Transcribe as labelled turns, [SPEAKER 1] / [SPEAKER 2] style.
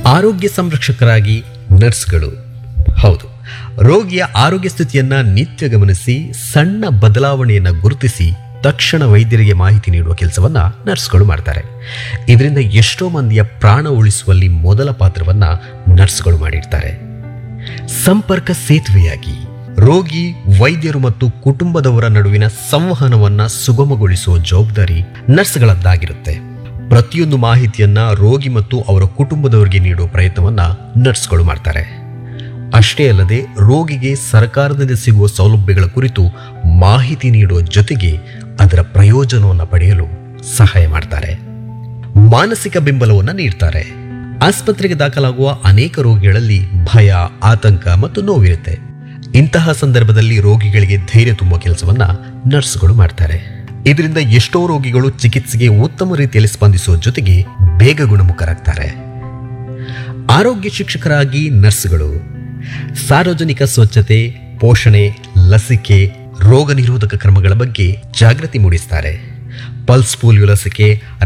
[SPEAKER 1] ಆರೋಗ್ಯ ಸಂರಕ್ಷಕರಾಗಿ ನರ್ಸ್ಗಳು ಹೌದು ರೋಗಿಯ ಆರೋಗ್ಯ ಸ್ಥಿತಿಯನ್ನ ನಿತ್ಯ ಗಮನಿಸಿ ಸಣ್ಣ ಬದಲಾವಣೆಯನ್ನು ಗುರುತಿಸಿ ತಕ್ಷಣ ವೈದ್ಯರಿಗೆ ಮಾಹಿತಿ ನೀಡುವ ಕೆಲಸವನ್ನ ನರ್ಸ್ಗಳು ಮಾಡ್ತಾರೆ ಇದರಿಂದ ಎಷ್ಟೋ ಮಂದಿಯ ಪ್ರಾಣ ಉಳಿಸುವಲ್ಲಿ ಮೊದಲ ಪಾತ್ರವನ್ನ ನರ್ಸ್ಗಳು ಮಾಡಿರ್ತಾರೆ ಸಂಪರ್ಕ ಸೇತುವೆಯಾಗಿ ರೋಗಿ ವೈದ್ಯರು ಮತ್ತು ಕುಟುಂಬದವರ ನಡುವಿನ ಸಂವಹನವನ್ನ ಸುಗಮಗೊಳಿಸುವ ಜವಾಬ್ದಾರಿ ನರ್ಸ್ಗಳದ್ದಾಗಿರುತ್ತೆ ಪ್ರತಿಯೊಂದು ಮಾಹಿತಿಯನ್ನ ರೋಗಿ ಮತ್ತು ಅವರ ಕುಟುಂಬದವರಿಗೆ ನೀಡುವ ಪ್ರಯತ್ನವನ್ನ ನರ್ಸ್ಗಳು ಮಾಡ್ತಾರೆ ಅಷ್ಟೇ ಅಲ್ಲದೆ ರೋಗಿಗೆ ಸರ್ಕಾರದಿಂದ ಸಿಗುವ ಸೌಲಭ್ಯಗಳ ಕುರಿತು ಮಾಹಿತಿ ನೀಡುವ ಜೊತೆಗೆ ಅದರ ಪ್ರಯೋಜನವನ್ನು ಪಡೆಯಲು ಸಹಾಯ ಮಾಡ್ತಾರೆ ಮಾನಸಿಕ ಬೆಂಬಲವನ್ನು ನೀಡ್ತಾರೆ ಆಸ್ಪತ್ರೆಗೆ ದಾಖಲಾಗುವ ಅನೇಕ ರೋಗಿಗಳಲ್ಲಿ ಭಯ ಆತಂಕ ಮತ್ತು ನೋವಿರುತ್ತೆ ಇಂತಹ ಸಂದರ್ಭದಲ್ಲಿ ರೋಗಿಗಳಿಗೆ ಧೈರ್ಯ ತುಂಬುವ ಕೆಲಸವನ್ನ ನರ್ಸ್ಗಳು ಮಾಡ್ತಾರೆ ಇದರಿಂದ ಎಷ್ಟೋ ರೋಗಿಗಳು ಚಿಕಿತ್ಸೆಗೆ ಉತ್ತಮ ರೀತಿಯಲ್ಲಿ ಸ್ಪಂದಿಸುವ ಜೊತೆಗೆ ಬೇಗ ಗುಣಮುಖರಾಗ್ತಾರೆ ಆರೋಗ್ಯ ಶಿಕ್ಷಕರಾಗಿ ನರ್ಸ್ಗಳು ಸಾರ್ವಜನಿಕ ಸ್ವಚ್ಛತೆ ಪೋಷಣೆ ಲಸಿಕೆ ರೋಗ ನಿರೋಧಕ ಕ್ರಮಗಳ ಬಗ್ಗೆ ಜಾಗೃತಿ ಮೂಡಿಸ್ತಾರೆ ಪಲ್ಸ್ ಪೋಲಿಯೋ ಲಸಿಕೆ